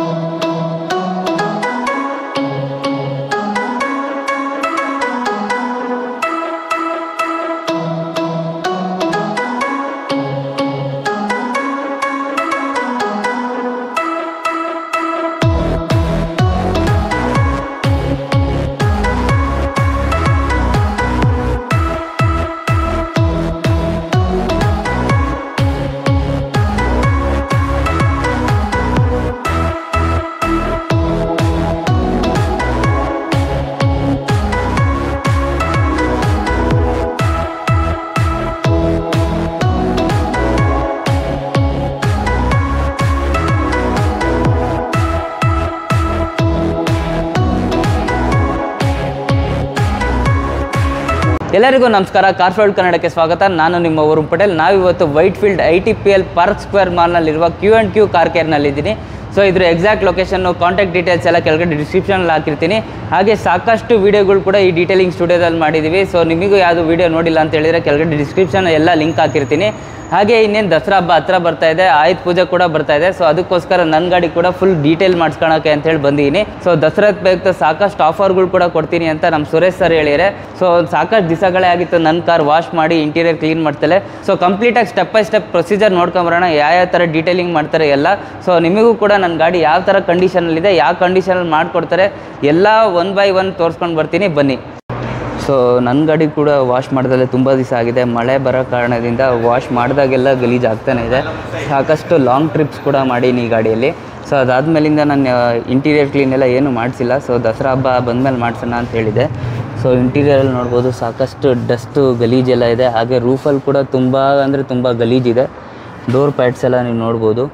ಎಲ್ಲರಿಗೂ ನಮಸ್ಕಾರ ಕಾರ್ಫೋಲ್ಡ್ ಕನ್ನಡಕ್ಕೆ ಸ್ವಾಗತ ನಾನು ನಿಮ್ಮ ವರುಣ್ ಪಟೇಲ್ ನಾವಿವತ್ತು Whitefield I T P L Park Square ಮಾಲ್ನಲ್ಲಿರುವ ಕ್ಯೂ ಆ್ಯಂಡ್ ಕ್ಯೂ ಕಾರ್ ಕೇರ್ನಲ್ಲಿದ್ದೀನಿ ಸೊ ಇದ್ರ ಎಕ್ಸಾಕ್ಟ್ ಲೊಕೇಶನ್ನು ಕಾಂಟ್ಯಾಕ್ಟ್ ಡೀಟೇಲ್ಸ್ ಎಲ್ಲ ಕೆಳಗಡೆ ಡಿಸ್ಕ್ರಿಪ್ಷನಲ್ಲಿ ಹಾಕಿರ್ತೀನಿ ಹಾಗೆ ಸಾಕಷ್ಟು ವೀಡಿಯೋಗಳು ಕೂಡ ಈ ಡೀಟೇಲಿಂಗ್ ಸ್ಟುಡಿಯೋದಲ್ಲಿ ಮಾಡಿದ್ದೀವಿ ಸೊ ನಿಮಗೂ ಯಾವುದು ವೀಡಿಯೋ ನೋಡಿಲ್ಲ ಅಂತ ಹೇಳಿದರೆ ಕೆಳಗಡೆ ಡಿಸ್ಕ್ರಿಪ್ಷನ್ ಎಲ್ಲ ಲಿಂಕ್ ಹಾಕಿರ್ತೀನಿ ಹಾಗೆ ಇನ್ನೇನು ದಸರಾ ಹಬ್ಬ ಹತ್ರ ಬರ್ತಾ ಇದೆ ಆಯುಧ ಪೂಜೆ ಕೂಡ ಬರ್ತಾ ಇದೆ ಸೊ ಅದಕ್ಕೋಸ್ಕರ ನನ್ನ ಗಾಡಿ ಕೂಡ ಫುಲ್ ಡೀಟೇಲ್ ಮಾಡಿಸ್ಕೊಳಕ್ಕೆ ಅಂತ ಹೇಳಿ ಬಂದಿದ್ದೀನಿ ಸೊ ದಸರಾದ ಬೇಕು ಸಾಕಷ್ಟು ಆಫರ್ಗಳು ಕೂಡ ಕೊಡ್ತೀನಿ ಅಂತ ನಮ್ಮ ಸುರೇಶ್ ಸರ್ ಹೇಳಿದ್ದಾರೆ ಸೊ ಸಾಕಷ್ಟು ದಿವಸಗಳೇ ಆಗಿತ್ತು ನನ್ನ ಕಾರ್ ವಾಶ್ ಮಾಡಿ ಇಂಟೀರಿಯರ್ ಕ್ಲೀನ್ ಮಾಡ್ತಾರೆ ಸೊ ಕಂಪ್ಲೀಟಾಗಿ ಸ್ಟೆಪ್ ಬೈ ಸ್ಟೆಪ್ ಪ್ರೊಸೀಜರ್ ನೋಡ್ಕೊಂಬರೋಣ ಯಾವ ಯಾವ ಥರ ಡೀಟೇಲಿಂಗ್ ಮಾಡ್ತಾರೆ ಎಲ್ಲ ಸೊ ನಿಮಗೂ ಕೂಡ ನನ್ನ ಗಾಡಿ ಯಾವ ಥರ ಕಂಡೀಷನಲ್ಲಿದೆ ಯಾವ ಕಂಡೀಷನಲ್ಲಿ ಮಾಡಿಕೊಡ್ತಾರೆ ಎಲ್ಲ ಒನ್ ಬೈ ಒನ್ ತೋರಿಸ್ಕೊಂಡು ಬರ್ತೀನಿ ಬನ್ನಿ ಸೊ ನನ್ನ ಗಾಡಿ ಕೂಡ ವಾಶ್ ಮಾಡ್ದಲ್ಲೇ ತುಂಬ ದಿವಸ ಆಗಿದೆ ಮಳೆ ಬರೋ ಕಾರಣದಿಂದ ವಾಶ್ ಮಾಡಿದಾಗೆಲ್ಲ ಗಲೀಜು ಆಗ್ತಾನೆ ಇದೆ ಸಾಕಷ್ಟು ಲಾಂಗ್ ಟ್ರಿಪ್ಸ್ ಕೂಡ ಮಾಡೀನಿ ಈ ಗಾಡಿಯಲ್ಲಿ ಸೊ ಅದಾದಮೇಲಿಂದ ನಾನು ಇಂಟೀರಿಯರ್ ಕ್ಲೀನ್ ಎಲ್ಲ ಏನು ಮಾಡಿಸಿಲ್ಲ ಸೊ ದಸರಾ ಹಬ್ಬ ಬಂದಮೇಲೆ ಮಾಡಿಸೋಣ ಅಂತ ಹೇಳಿದೆ ಸೊ ಇಂಟೀರಿಯರಲ್ಲಿ ನೋಡ್ಬೋದು ಸಾಕಷ್ಟು ಡಸ್ಟು ಗಲೀಜೆಲ್ಲ ಇದೆ ಹಾಗೆ ರೂಫಲ್ಲಿ ಕೂಡ ತುಂಬ ಅಂದರೆ ತುಂಬ ಗಲೀಜಿದೆ ಡೋರ್ ಪ್ಯಾಡ್ಸ್ ಎಲ್ಲ ನೀವು ನೋಡ್ಬೋದು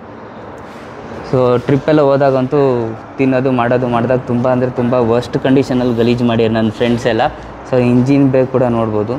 ಸೊ ಟ್ರಿಪ್ಪೆಲ್ಲ ಹೋದಾಗಂತೂ ತಿನ್ನೋದು ಮಾಡೋದು ಮಾಡಿದಾಗ ತುಂಬ ಅಂದರೆ ತುಂಬ ವರ್ಸ್ಟ್ ಕಂಡೀಷನಲ್ಲಿ ಗಲೀಜು ಮಾಡ್ಯಾರ ನನ್ನ ಫ್ರೆಂಡ್ಸ್ ಎಲ್ಲ ಸೊ ಇಂಜಿನ್ ಬೇಗ ಕೂಡ ನೋಡ್ಬೋದು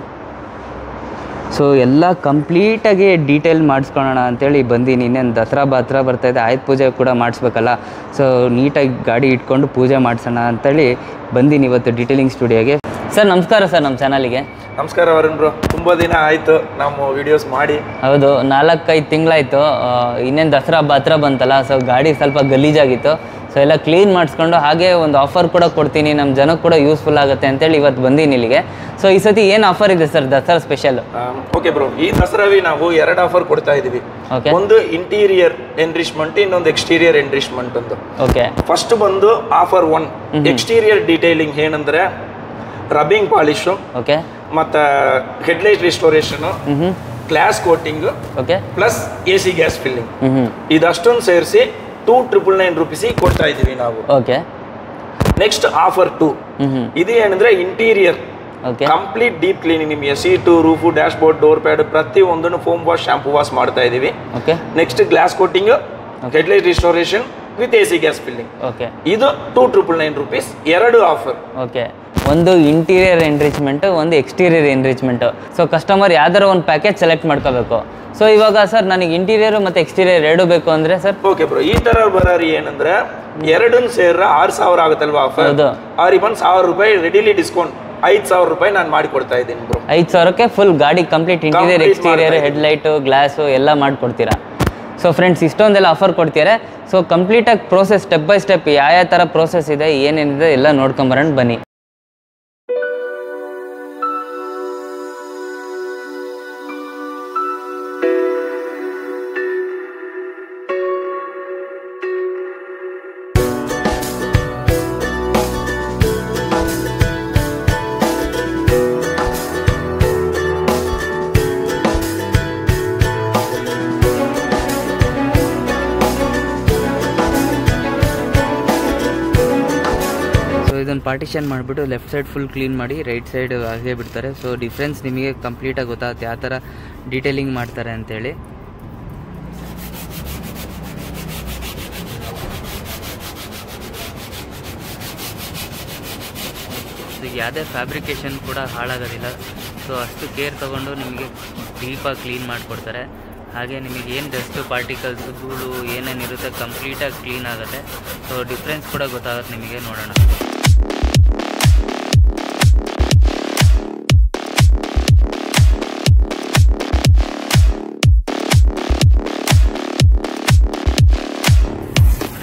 ಸೊ ಎಲ್ಲ ಕಂಪ್ಲೀಟಾಗಿ ಡೀಟೇಲ್ ಮಾಡಿಸ್ಕೊಳ್ಳೋಣ ಅಂತೇಳಿ ಬಂದೀನಿ ಇನ್ನೇನು ದಸರಾ ಹಬ್ಬ ಹತ್ರ ಬರ್ತಾಯಿದೆ ಆಯುಧ ಪೂಜೆ ಕೂಡ ಮಾಡಿಸ್ಬೇಕಲ್ಲ ಸೊ ನೀಟಾಗಿ ಗಾಡಿ ಇಟ್ಕೊಂಡು ಪೂಜೆ ಮಾಡಿಸೋಣ ಅಂತೇಳಿ ಬಂದೀನಿ ಇವತ್ತು ಡೀಟೇಲಿಂಗ್ ಸ್ಟುಡಿಯೋಗೆ ಸರ್ ನಮಸ್ಕಾರ ಸರ್ ನಮ್ಮ ಚಾನಲಿಗೆ ನಮಸ್ಕಾರ ವರುಣ್ ಬ್ರೋ ತುಂಬ ದಿನ ಆಯಿತು ನಾವು ವಿಡಿಯೋಸ್ ಮಾಡಿ ಹೌದು ನಾಲ್ಕೈದು ತಿಂಗಳಾಯಿತು ಇನ್ನೇನು ದಸರಾ ಹಬ್ಬ ಹತ್ರ ಬಂತಲ್ಲ ಸೊ ಗಾಡಿ ಸ್ವಲ್ಪ ಗಲೀಜಾಗಿತ್ತು ಸೊ ಎಲ್ಲ ಕ್ಲೀನ್ ಮಾಡಿಸ್ಕೊಂಡು ಹಾಗೆ ಒಂದು ಆಫರ್ ಕೂಡ ಕೊಡ್ತೀನಿ ನಮ್ಮ ಜನಕ್ಕೆ ಕೂಡ ಯೂಸ್ಫುಲ್ ಆಗುತ್ತೆ ಅಂತೇಳಿ ಇವತ್ತು ಬಂದೀನಿ ಇಲ್ಲಿಗೆ ಸೊ ಈ ಸತಿ ಏನು ಆಫರ್ ಇದೆ sir Dasara special okay bro ಈ ದಸರಾವಿ ನಾವು ಎರಡು ಆಫರ್ ಕೊಡ್ತಾ ಇದೀವಿ ಓಕೆ ಒಂದು ಇಂಟೀರಿಯರ್ ಎನ್ರಿಚ್ಮೆಂಟ್ ಇನ್ನೊಂದು ಎಕ್ಸ್ಟೀರಿಯರ್ ಎನ್ರಿಚ್ಮೆಂಟ್ ಅಂತ ಓಕೆ ಫಸ್ಟ್ ಬಂದು ಆಫರ್ ಒನ್ ಎಕ್ಸ್ಟೀರಿಯರ್ ಡೀಟೈಲಿಂಗ್ ಏನಂದ್ರೆ ರಬ್ಬಿಂಗ್ ಪಾಲಿಶು ಓಕೆ ಮತ್ತು ಹೆಡ್ಲೈಟ್ ರಿಸ್ಟೋರೇಷನು ಹ್ಞೂ ಹ್ಞೂ glass coating okay plus A C gas filling ಹ್ಞೂ ಹ್ಞೂ ಇದಷ್ಟೊಂದು ಸೇರಿಸಿ ಟೂ ಟ್ರಿಪಲ್ ನೈನ್ ರುಪೀಸಿಗೆ ಕೊಡ್ತಾ ಇದ್ದೀವಿ ನಾವು ಓಕೆ ನೆಕ್ಸ್ಟ್ ಆಫರ್ ಟು ಹ್ಞೂ ಹ್ಞೂ ಇದು ಏನಂದ್ರೆ interior okay complete deep cleaning ನಿಮಗೆ seat roof dashboard door pad ಪ್ರತಿ ಒಂದನ್ನು ಫೋಮ್ ವಾಶ್ ಶಾಂಪೂ ವಾಶ್ ಮಾಡ್ತಾ ಇದೀವಿ okay next glass coating headlight restoration with A C gas filling okay ಇದು ಟೂ ಟ್ರಿಪಲ್ ನೈನ್ ರುಪೀಸ್ ಎರಡು offer okay ಒಂದು interior enrichment ಒಂದು exterior enrichment so customer ಯಾವ್ದಾರ ಒಂದು ಪ್ಯಾಕೇಜ್ ಸೆಲೆಕ್ಟ್ ಮಾಡ್ಕೋಬೇಕು ಸೊ ಇವಾಗ ಸರ್ ನನಗೆ ಇಂಟೀರಿಯರ್ ಮತ್ತು ಎಕ್ಸ್ಟೀರಿಯರ್ ಎರಡು ಬೇಕು ಅಂದರೆ ಸರ್ ಓಕೆ ಬ್ರೋ ಈ ತರ ಬರೋರಿ ಏನಂದ್ರೆ ಎರಡನ್ನ ಸೇರ ಆರು ಸಾವಿರ ಆಗುತ್ತಲ್ವಾ ಆಫರ್ ಹೌದು ಅವ್ರಿಗೆ ಬಂದು ಸಾವಿರ ರೂಪಾಯಿ ರೆಡಿಲಿ ಡಿಸ್ಕೌಂಟ್ ಐದು ಸಾವಿರ ರೂಪಾಯಿ ನಾನು ಮಾಡಿ ಕೊಡ್ತಾ ಇದ್ದೀನಿ ಬ್ರೋ ಐದು ಸಾವಿರಕ್ಕೆ ಫುಲ್ ಗಾಡಿ ಕಂಪ್ಲೀಟ್ ಇಂಟೀರಿಯರ್ Complete ಎಕ್ಸ್ಟೀರಿಯರ್ ಮಾಡ್ತಾ ಹೆಡ್ಲೈಟು ಗ್ಲಾಸು ಎಲ್ಲ ಮಾಡಿಕೊಡ್ತೀರಾ ಸೊ ಫ್ರೆಂಡ್ಸ್ ಇಷ್ಟೊಂದೆಲ್ಲ ಆಫರ್ ಕೊಡ್ತೀರಾ ಸೊ ಕಂಪ್ಲೀಟಾಗಿ ಪ್ರೋಸೆಸ್ ಸ್ಟೆಪ್ ಬೈ ಸ್ಟೆಪ್ ಯಾವ ಯಾವ ಥರ ಪ್ರೋಸೆಸ್ ಇದೆ ಏನೇನಿದೆ ಎಲ್ಲ ನೋಡ್ಕೊಂಬರೋಣ ಬನ್ನಿ ಸೊ ಇದನ್ನು ಪಾರ್ಟಿಷನ್ ಮಾಡಿಬಿಟ್ಟು ಲೆಫ್ಟ್ ಸೈಡ್ ಫುಲ್ ಕ್ಲೀನ್ ಮಾಡಿ ರೈಟ್ ಸೈಡ್ ಹಾಗೆ ಬಿಡ್ತಾರೆ ಸೊ ಡಿಫ್ರೆನ್ಸ್ ನಿಮಗೆ ಕಂಪ್ಲೀಟಾಗಿ ಗೊತ್ತಾಗುತ್ತೆ ಯಾವ ಥರ ಡೀಟೇಲಿಂಗ್ ಮಾಡ್ತಾರೆ ಅಂತೇಳಿ ಸೊ ಯಾವುದೇ ಫ್ಯಾಬ್ರಿಕೇಷನ್ ಕೂಡ ಹಾಳಾಗೋದಿಲ್ಲ ಸೊ ಅಷ್ಟು ಕೇರ್ ತೊಗೊಂಡು ನಿಮಗೆ ಡೀಪಾಗಿ ಕ್ಲೀನ್ ಮಾಡಿಕೊಡ್ತಾರೆ ಹಾಗೆ ನಿಮಗೆ ಏನು ಡಸ್ಟು ಪಾರ್ಟಿಕಲ್ಸ್ ಧೂಳು ಏನೇನಿರುತ್ತೆ ಕಂಪ್ಲೀಟಾಗಿ ಕ್ಲೀನ್ ಆಗುತ್ತೆ ಸೊ ಡಿಫ್ರೆನ್ಸ್ ಕೂಡ ಗೊತ್ತಾಗುತ್ತೆ ನಿಮಗೆ ನೋಡೋಣ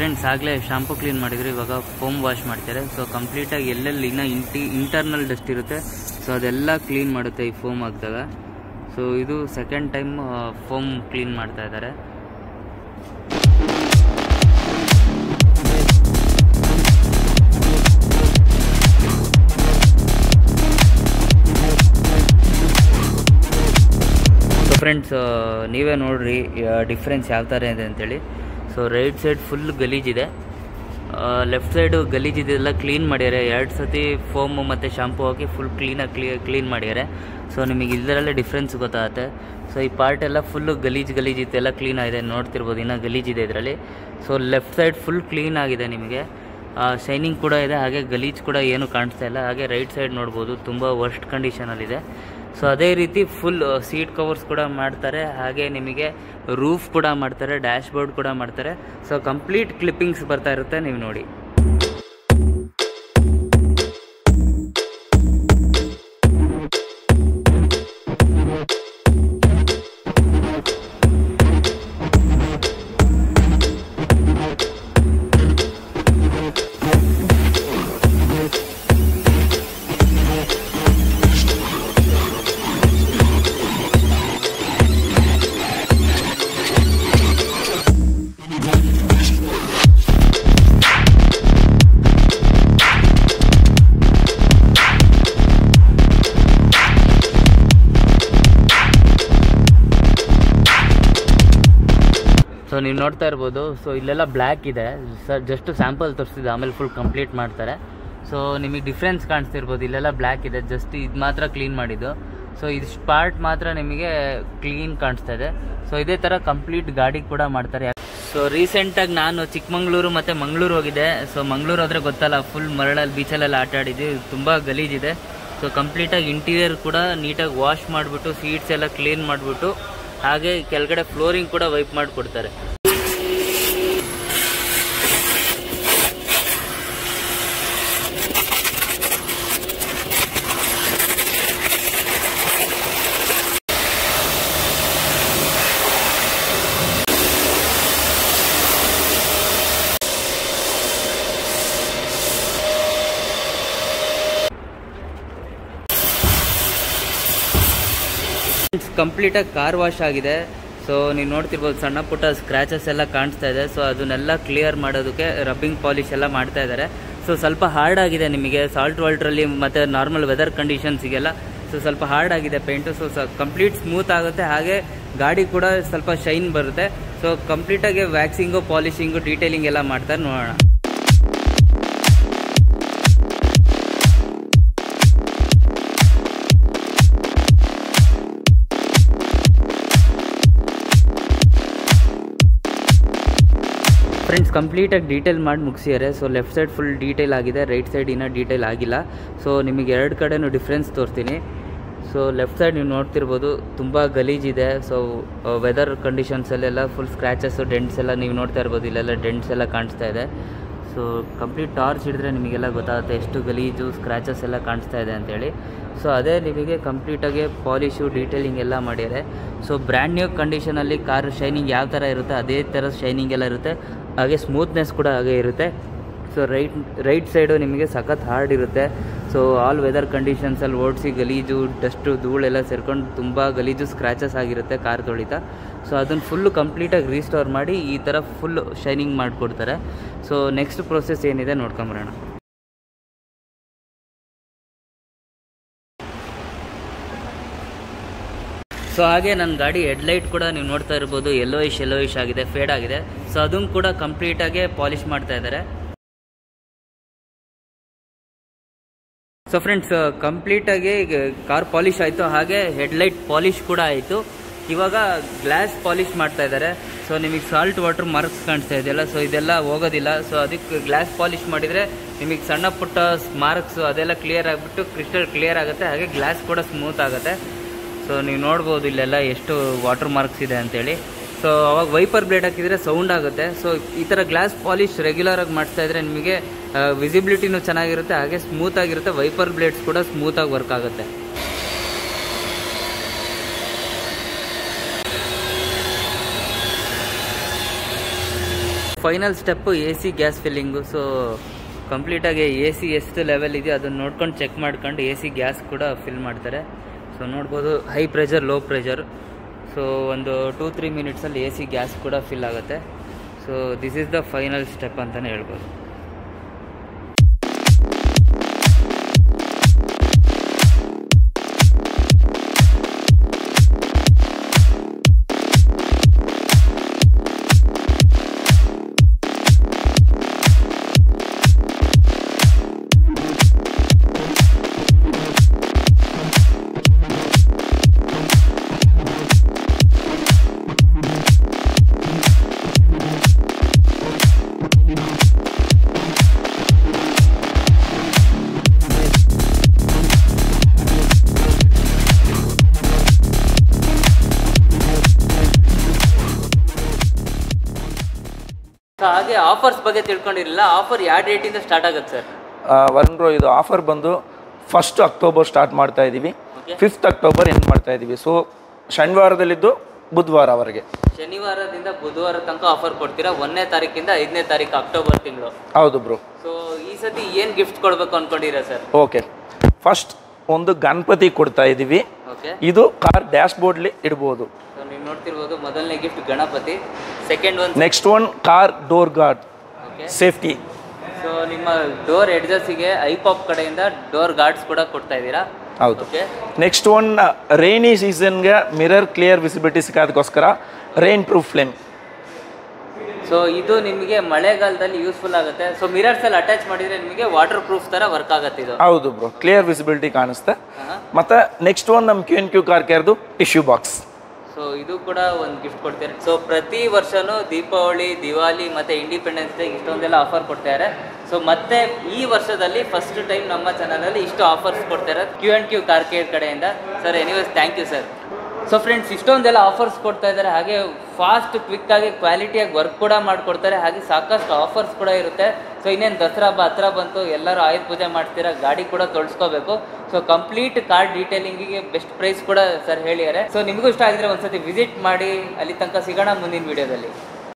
ಫ್ರೆಂಡ್ಸ್ ಆಗಲೇ ಶಾಂಪು ಕ್ಲೀನ್ ಮಾಡಿದ್ರು ಇವಾಗ ಫೋಮ್ ವಾಶ್ ಮಾಡ್ತಾರೆ ಸೊ ಕಂಪ್ಲೀಟಾಗಿ ಎಲ್ಲೆಲ್ಲಿ ಇನ್ನೂ ಇಂಟಿ ಇಂಟರ್ನಲ್ ಡಸ್ಟ್ ಇರುತ್ತೆ ಸೊ ಅದೆಲ್ಲ ಕ್ಲೀನ್ ಮಾಡುತ್ತೆ ಈ ಫೋಮ್ ಹಾಕಿದಾಗ ಸೊ ಇದು ಸೆಕೆಂಡ್ ಟೈಮ್ ಫೋಮ್ ಕ್ಲೀನ್ ಮಾಡ್ತಾ ಇದ್ದಾರೆ ಸೊ ಫ್ರೆಂಡ್ಸ್ ನೀವೇ ನೋಡ್ರಿ ಡಿಫ್ರೆನ್ಸ್ ಯಾವ ಥರ ಇದೆ ಅಂತೇಳಿ ಸೊ ರೈಟ್ ಸೈಡ್ ಫುಲ್ ಗಲೀಜಿದೆ ಲೆಫ್ಟ್ ಸೈಡು ಗಲೀಜಿದೆ ಎಲ್ಲ ಕ್ಲೀನ್ ಮಾಡ್ಯಾರೆ ಎರಡು ಸತಿ ಫೋಮು ಮತ್ತು ಶಾಂಪು ಹಾಕಿ ಫುಲ್ ಕ್ಲೀನಾಗಿ ಕ್ಲೀ ಕ್ಲೀನ್ ಮಾಡ್ಯಾರೆ ಸೊ ನಿಮಗೆ ಇದರಲ್ಲೇ ಡಿಫ್ರೆನ್ಸ್ ಗೊತ್ತಾಗುತ್ತೆ ಸೊ ಈ ಪಾರ್ಟ್ ಎಲ್ಲ ಫುಲ್ಲು ಗಲೀಜು ಗಲೀಜ್ ಇತ್ತೆಲ್ಲ ಕ್ಲೀನ್ ಆಗಿದೆ ನೋಡ್ತಿರ್ಬೋದು ಇನ್ನೂ ಗಲೀಜಿದೆ ಇದರಲ್ಲಿ so left side full clean ಆಗಿದೆ ನಿಮಗೆ ಶೈನಿಂಗ್ ಕೂಡ ಇದೆ ಹಾಗೆ ಗಲೀಜ್ ಕೂಡ ಏನು ಕಾಣಿಸ್ತಾ ಇಲ್ಲ ಹಾಗೆ ರೈಟ್ ಸೈಡ್ ನೋಡ್ಬೋದು ತುಂಬ ವರ್ಸ್ಟ್ ಕಂಡೀಷನಲ್ಲಿದೆ ಸೊ ಅದೇ ರೀತಿ ಫುಲ್ ಸೀಟ್ ಕವರ್ಸ್ ಕೂಡ ಮಾಡ್ತಾರೆ ಹಾಗೆ ನಿಮಗೆ ರೂಫ್ ಕೂಡ ಮಾಡ್ತಾರೆ ಡ್ಯಾಶ್ ಬೋರ್ಡ್ ಕೂಡ ಮಾಡ್ತಾರೆ ಸೊ ಕಂಪ್ಲೀಟ್ ಕ್ಲಿಪ್ಪಿಂಗ್ಸ್ ಬರ್ತಾ ಇರುತ್ತೆ ನೀವು ನೋಡಿ ಸೊ ನೀವು ನೋಡ್ತಾ ಇರ್ಬೋದು ಸೊ ಇಲ್ಲೆಲ್ಲ ಬ್ಲ್ಯಾಕ್ ಇದೆ ಸರ್ ಜಸ್ಟ್ ಸ್ಯಾಂಪಲ್ ತೋರಿಸಿದೆ ಆಮೇಲೆ ಫುಲ್ ಕಂಪ್ಲೀಟ್ ಮಾಡ್ತಾರೆ ಸೊ ನಿಮಗೆ ಡಿಫ್ರೆನ್ಸ್ ಕಾಣಿಸ್ತಿರ್ಬೋದು ಇಲ್ಲೆಲ್ಲ ಬ್ಲ್ಯಾಕ್ ಇದೆ ಜಸ್ಟ್ ಇದು ಮಾತ್ರ ಕ್ಲೀನ್ ಮಾಡಿದ್ದು ಸೊ ಇದಿಷ್ಟು ಪಾರ್ಟ್ ಮಾತ್ರ ನಿಮಗೆ ಕ್ಲೀನ್ ಕಾಣಿಸ್ತಾ ಇದೆ ಸೊ ಇದೇ ಥರ ಕಂಪ್ಲೀಟ್ ಗಾಡಿ ಕೂಡ ಮಾಡ್ತಾರೆ ಸೊ ರೀಸೆಂಟಾಗಿ ನಾನು ಚಿಕ್ಕಮಂಗ್ಳೂರು ಮತ್ತು ಮಂಗಳೂರು ಹೋಗಿದ್ದೆ ಸೊ ಮಂಗಳೂರು ಹೋದ್ರೆ ಗೊತ್ತಲ್ಲ ಫುಲ್ ಮರಳಲ್ಲಿ ಬೀಚಲ್ಲೆಲ್ಲ ಆಟ ಆಡಿದ್ವಿ ತುಂಬ ಗಲೀಜಿದೆ ಸೊ ಕಂಪ್ಲೀಟಾಗಿ ಇಂಟೀರಿಯರ್ ಕೂಡ ನೀಟಾಗಿ ವಾಶ್ ಮಾಡಿಬಿಟ್ಟು ಸೀಟ್ಸ್ ಎಲ್ಲ ಕ್ಲೀನ್ ಮಾಡಿಬಿಟ್ಟು ಹಾಗೆ ಕೆಳಗಡೆ ಫ್ಲೋರಿಂಗ್ ಕೂಡ ವೈಪ್ ಮಾಡಿಕೊಡ್ತಾರೆ ಕಂಪ್ಲೀಟಾಗಿ ಕಾರ್ ವಾಶ್ ಆಗಿದೆ ಸೊ ನೀವು ನೋಡ್ತಿರ್ಬೋದು ಸಣ್ಣ ಪುಟ್ಟ ಸ್ಕ್ರ್ಯಾಚಸ್ ಎಲ್ಲ ಕಾಣಿಸ್ತಾ ಇದೆ ಸೊ ಅದನ್ನೆಲ್ಲ ಕ್ಲಿಯರ್ ಮಾಡೋದಕ್ಕೆ ರಬ್ಬಿಂಗ್ ಪಾಲಿಶ್ ಎಲ್ಲ ಮಾಡ್ತಾ ಇದ್ದಾರೆ ಸೊ ಸ್ವಲ್ಪ ಹಾರ್ಡ್ ಆಗಿದೆ ನಿಮಗೆ ಸಾಲ್ಟ್ ವಾಲ್ಟ್ರಲ್ಲಿ ಮತ್ತು ನಾರ್ಮಲ್ ವೆದರ್ ಕಂಡೀಷನ್ಸಿಗೆಲ್ಲ ಸೊ ಸ್ವಲ್ಪ ಹಾರ್ಡ್ ಆಗಿದೆ ಪೇಂಟು ಸೊ ಸ ಕಂಪ್ಲೀಟ್ ಸ್ಮೂತ್ ಆಗುತ್ತೆ ಹಾಗೆ ಗಾಡಿ ಕೂಡ ಸ್ವಲ್ಪ ಶೈನ್ ಬರುತ್ತೆ ಸೊ ಕಂಪ್ಲೀಟಾಗಿ ವ್ಯಾಕ್ಸಿಂಗು ಪಾಲಿಶಿಂಗು ಡೀಟೇಲಿಂಗ್ ಎಲ್ಲ ಮಾಡ್ತಾರೆ ನೋಡೋಣ ಫ್ರೆಂಡ್ಸ್ ಕಂಪ್ಲೀಟಾಗಿ ಡೀಟೇಲ್ ಮಾಡಿ ಮುಗಿಸಿದ್ದಾರೆ so left side full detail ಆಗಿದೆ ರೈಟ್ ಸೈಡ್ ಇನ್ನೂ ಡೀಟೇಲ್ ಆಗಿಲ್ಲ ಸೊ ನಿಮಗೆ ಎರಡು ಕಡೆನೂ ಡಿಫ್ರೆನ್ಸ್ ತೋರಿಸ್ತೀನಿ ಸೊ ಲೆಫ್ಟ್ ಸೈಡ್ ನೀವು ನೋಡ್ತಿರ್ಬೋದು ತುಂಬ ಗಲೀಜಿದೆ ಸೊ ವೆದರ್ ಕಂಡೀಷನ್ಸಲ್ಲೆಲ್ಲ ಫುಲ್ ಸ್ಕ್ರ್ಯಾಚಸ್ಸು ಡೆಂಟ್ಸ್ ಎಲ್ಲ ನೀವು ನೋಡ್ತಾ ಇರ್ಬೋದು ಇಲ್ಲೆಲ್ಲ ಡೆಂಟ್ಸ್ ಎಲ್ಲ ಕಾಣಿಸ್ತಾ ಇದೆ ಸೊ ಕಂಪ್ಲೀಟ್ ಟಾರ್ಚ್ ಹಿಡಿದ್ರೆ ನಿಮಗೆಲ್ಲ ಗೊತ್ತಾಗುತ್ತೆ ಎಷ್ಟು ಗಲೀಜು ಸ್ಕ್ರ್ಯಾಚಸ್ ಎಲ್ಲ ಕಾಣಿಸ್ತಾ ಇದೆ ಅಂತೇಳಿ ಸೊ ಅದೇ ನಿಮಗೆ ಕಂಪ್ಲೀಟಾಗಿ ಪಾಲಿಶು ಡೀಟೇಲಿಂಗ್ ಎಲ್ಲ ಮಾಡಿದ್ದಾರೆ ಸೊ ಬ್ರ್ಯಾಂಡ್ ನ್ಯೂ ಕಂಡೀಷನಲ್ಲಿ ಕಾರ್ ಶೈನಿಂಗ್ ಯಾವ ಥರ ಇರುತ್ತೆ ಅದೇ ಥರ ಶೈನಿಂಗ್ ಎಲ್ಲ ಇರುತ್ತೆ ಹಾಗೆ ಸ್ಮೂತ್ನೆಸ್ ಕೂಡ ಹಾಗೆ ಇರುತ್ತೆ ಸೊ ರೈಟ್ ರೈಟ್ ಸೈಡು ನಿಮಗೆ ಸಖತ್ ಹಾರ್ಡ್ ಇರುತ್ತೆ ಸೊ ಆಲ್ ವೆದರ್ ಕಂಡೀಷನ್ಸಲ್ಲಿ ಓಡಿಸಿ ಗಲೀಜು ಡಸ್ಟು ಧೂಳೆಲ್ಲ ಸೇರ್ಕೊಂಡು ತುಂಬ ಗಲೀಜು ಸ್ಕ್ರ್ಯಾಚಸ್ ಆಗಿರುತ್ತೆ ಕಾರ್ ತೊಳಿತಾ ಸೊ ಅದನ್ನು ಫುಲ್ಲು ಕಂಪ್ಲೀಟಾಗಿ ರೀಸ್ಟೋರ್ ಮಾಡಿ ಈ ಥರ ಫುಲ್ ಶೈನಿಂಗ್ ಮಾಡಿಕೊಡ್ತಾರೆ ಸೊ ನೆಕ್ಸ್ಟ್ ಪ್ರೊಸೆಸ್ ಏನಿದೆ ನೋಡ್ಕೊಂಬರೋಣ ಸೊ ಹಾಗೆ ನನ್ನ ಗಾಡಿ ಹೆಡ್ಲೈಟ್ ಕೂಡ ನೀವು ನೋಡ್ತಾ ಇರ್ಬೋದು ಯೆಲ್ಲೋಯಿಶ್ ಯೆಲ್ಲೋಯಿಶ್ ಆಗಿದೆ ಫೇಡ್ ಆಗಿದೆ ಸೊ ಅದನ್ನು ಕೂಡ ಕಂಪ್ಲೀಟಾಗಿ ಪಾಲಿಶ್ ಮಾಡ್ತಾ ಇದ್ದಾರೆ ಸೊ ಫ್ರೆಂಡ್ಸ್ ಕಂಪ್ಲೀಟಾಗಿ ಕಾರ್ ಪಾಲಿಶ್ ಆಯಿತು ಹಾಗೆ ಹೆಡ್ಲೈಟ್ ಪಾಲಿಶ್ ಕೂಡ ಆಯಿತು ಇವಾಗ ಗ್ಲಾಸ್ ಪಾಲಿಶ್ ಮಾಡ್ತಾ ಇದ್ದಾರೆ ಸೊ ನಿಮಗೆ ಸಾಲ್ಟ್ ವಾಟರ್ ಮಾರ್ಕ್ಸ್ ಕಾಣಿಸ್ತಾ ಇದೆಯಲ್ಲ ಸೊ ಇದೆಲ್ಲ ಹೋಗೋದಿಲ್ಲ ಸೊ ಅದಕ್ಕೆ ಗ್ಲಾಸ್ ಪಾಲಿಶ್ ಮಾಡಿದರೆ ನಿಮಗೆ ಸಣ್ಣ ಪುಟ್ಟ ಮಾರ್ಕ್ಸ್ ಅದೆಲ್ಲ ಕ್ಲಿಯರ್ ಆಗಿಬಿಟ್ಟು ಕ್ರಿಸ್ಟಲ್ ಕ್ಲಿಯರ್ ಆಗುತ್ತೆ ಹಾಗೆ ಗ್ಲಾಸ್ ಕೂಡ ಸ್ಮೂತ್ ಆಗುತ್ತೆ ಸೊ ನೀವು ನೋಡ್ಬೋದು ಇಲ್ಲೆಲ್ಲ ಎಷ್ಟು ವಾಟರ್ ಮಾರ್ಕ್ಸ್ ಇದೆ ಅಂತೇಳಿ ಸೊ ಅವಾಗ ವೈಪರ್ ಬ್ಲೇಡ್ ಹಾಕಿದರೆ ಸೌಂಡ್ ಆಗುತ್ತೆ ಸೊ ಈ ಥರ ಗ್ಲಾಸ್ ಪಾಲಿಶ್ ರೆಗ್ಯುಲರ್ ಆಗಿ ಮಾಡ್ತಾ ಇದ್ರೆ ನಿಮಗೆ ವಿಸಿಬಿಲಿಟಿನೂ ಚೆನ್ನಾಗಿರುತ್ತೆ ಹಾಗೆ ಸ್ಮೂತ್ ಆಗಿರುತ್ತೆ ವೈಪರ್ ಬ್ಲೇಡ್ಸ್ ಕೂಡ ಸ್ಮೂತಾಗಿ ವರ್ಕ್ ಆಗುತ್ತೆ final step A C gas filling so ಕಂಪ್ಲೀಟಾಗಿ ಎ ಸಿ ಎಷ್ಟು ಲೆವೆಲ್ ಇದೆಯೋ ಅದನ್ನು ನೋಡ್ಕೊಂಡು ಚೆಕ್ ಮಾಡ್ಕೊಂಡು ಎ ಸಿ ಗ್ಯಾಸ್ ಕೂಡ ಫಿಲ್ ಮಾಡ್ತಾರೆ ಸೊ ನೋಡ್ಬೋದು high pressure low pressure so ಒಂದು ಟೂ ತ್ರೀ ಮಿನಿಟ್ಸಲ್ಲಿ ಎ ಸಿ ಗ್ಯಾಸ್ ಕೂಡ ಫಿಲ್ ಆಗುತ್ತೆ so this is the final step ಅಂತಲೇ ಹೇಳ್ಬೋದು ಸೊ ಹಾಗೆ ಆಫರ್ಸ್ ಬಗ್ಗೆ ತಿಳ್ಕೊಂಡಿರಲಿಲ್ಲ ಆಫರ್ ಯಾವ ಡೇಟಿಂದ ಸ್ಟಾರ್ಟ್ ಆಗುತ್ತೆ ಸರ್ ವರುಣ್ ಬ್ರೋ ಇದು ಆಫರ್ ಬಂದು ಫಸ್ಟ್ ಅಕ್ಟೋಬರ್ ಸ್ಟಾರ್ಟ್ ಮಾಡ್ತಾ ಇದ್ದೀವಿ Okay. ಫಿಫ್ತ್ ಅಕ್ಟೋಬರ್ ಎಂಡ್ ಮಾಡ್ತಾ ಇದ್ದೀವಿ ಸೊ ಶನಿವಾರದಲ್ಲಿದ್ದು ಬುಧವಾರವರೆಗೆ ಶನಿವಾರದಿಂದ ಬುಧವಾರ ತನಕ ಆಫರ್ ಕೊಡ್ತೀರಾ ಒಂದನೇ ತಾರೀಕಿಂದ ಐದನೇ ತಾರೀಕು ಅಕ್ಟೋಬರ್ ತಿಂಗಳು ಹೌದು ಬ್ರೋ ಸೊ ಈ ಸತಿ ಏನು ಗಿಫ್ಟ್ ಕೊಡಬೇಕು ಅನ್ಕೊಂಡಿರಾ ಸರ್ ಓಕೆ ಫಸ್ಟ್ ಒಂದು ಗಣಪತಿ ಕೊಡ್ತಾ ಇದ್ದೀವಿ ಓಕೆ ಇದು ಕಾರ್ ಡ್ಯಾಶ್ ಬೋರ್ಡ್ಲಿ ಇಡ್ಬೋದು ಸೊ ನೀವು ನೋಡ್ತಿರ್ಬೋದು ಮೊದಲನೇ gift Ganapati second one next one car door guard okay safety so ನಿಮ್ಮ ಡೋರ್ ಎಡ್ಜಸ್ಸಿಗೆ ಐಪಾಪ್ ಕಡೆಯಿಂದ ಡೋರ್ ಗಾರ್ಡ್ಸ್ ಕೂಡ ಕೊಡ್ತಾ ಇದ್ದೀರಾ ಹೌದು ಓಕೆ ನೆಕ್ಸ್ಟ್ ಒನ್ ರೈನಿ ಸೀಸನ್ಗೆ ಮಿರರ್ ಕ್ಲಿಯರ್ ವಿಸಿಬಿಲಿಟಿ ಸಿಗೋದಕ್ಕೋಸ್ಕರ ರೈನ್ ಪ್ರೂಫ್ ಫ್ಲೇಮ್ ಸೊ ಇದು ನಿಮಗೆ ಮಳೆಗಾಲದಲ್ಲಿ ಯೂಸ್ಫುಲ್ ಆಗುತ್ತೆ ಸೊ ಮಿರರ್ಸ್ ಅಲ್ಲಿ ಅಟ್ಯಾಚ್ ಮಾಡಿದ್ರೆ ನಿಮಗೆ ವಾಟರ್ ಪ್ರೂಫ್ ತರ ವರ್ಕ್ ಆಗುತ್ತೆ ಇದು ಹೌದು ಬ್ರೋ ಕ್ಲಿಯರ್ ವಿಸಿಬಿಲಿಟಿ ಕಾಣಿಸುತ್ತೆ ಆಹಾ. ಮತ್ತು ನೆಕ್ಸ್ಟ್ ಒನ್ ನಮ್ಮ ಕ್ಯೂ ಎನ್ ಕ್ಯೂ ಕಾರ್ ಕೇರ್ದು ಟಿಶ್ಯೂ ಬಾಕ್ಸ್ ಸೊ ಇದು ಕೂಡ ಒಂದು ಗಿಫ್ಟ್ ಕೊಡ್ತಾರೆ ಸೊ ಪ್ರತಿ ವರ್ಷನೂ ದೀಪಾವಳಿ ದಿವಾಲಿ ಮತ್ತೆ ಇಂಡಿಪೆಂಡೆನ್ಸ್ ಡೇ ಇಷ್ಟೊಂದೆಲ್ಲ ಆಫರ್ ಕೊಡ್ತಾರೆ ಸೊ ಮತ್ತೆ ಈ ವರ್ಷದಲ್ಲಿ ಫಸ್ಟ್ ಟೈಮ್ ನಮ್ಮ ಚಾನಲಲ್ಲಿ ಇಷ್ಟು ಆಫರ್ಸ್ ಕೊಡ್ತಾರೆ Q and Q Car Care ಕಡೆಯಿಂದ sir anyways thank you sir so friends ಇಷ್ಟೊಂದೆಲ್ಲ ಆಫರ್ಸ್ ಕೊಡ್ತಾ ಇದ್ದಾರೆ ಹಾಗೆ ಫಾಸ್ಟ್ ಕ್ವಿಕ್ಕಾಗಿ ಕ್ವಾಲಿಟಿಯಾಗಿ ವರ್ಕ್ ಕೂಡ ಮಾಡಿಕೊಡ್ತಾರೆ ಹಾಗೆ ಸಾಕಷ್ಟು ಆಫರ್ಸ್ ಕೂಡ ಇರುತ್ತೆ ಸೊ ಇನ್ನೇನು ದಸರಾ ಹಬ್ಬ ಹತ್ರ ಬಂತು ಎಲ್ಲರೂ ಆಯುಧ ಪೂಜೆ ಮಾಡ್ತೀರಾ ಗಾಡಿ ಕೂಡ ತೊಳ್ಸ್ಕೋಬೇಕು ಸೊ ಕಂಪ್ಲೀಟ್ ಕಾರ್ ಡೀಟೇಲಿಂಗಿಗೆ ಬೆಸ್ಟ್ ಪ್ರೈಸ್ ಕೂಡ ಸರ್ ಹೇಳಿದ್ದಾರೆ ಸೊ ನಿಮಗೂ ಇಷ್ಟ ಆಗಿದ್ರೆ ಒಂದ್ಸತಿ ವಿಸಿಟ್ ಮಾಡಿ ಅಲ್ಲಿ ತನಕ ಸಿಗೋಣ ಮುಂದಿನ ವಿಡಿಯೋದಲ್ಲಿ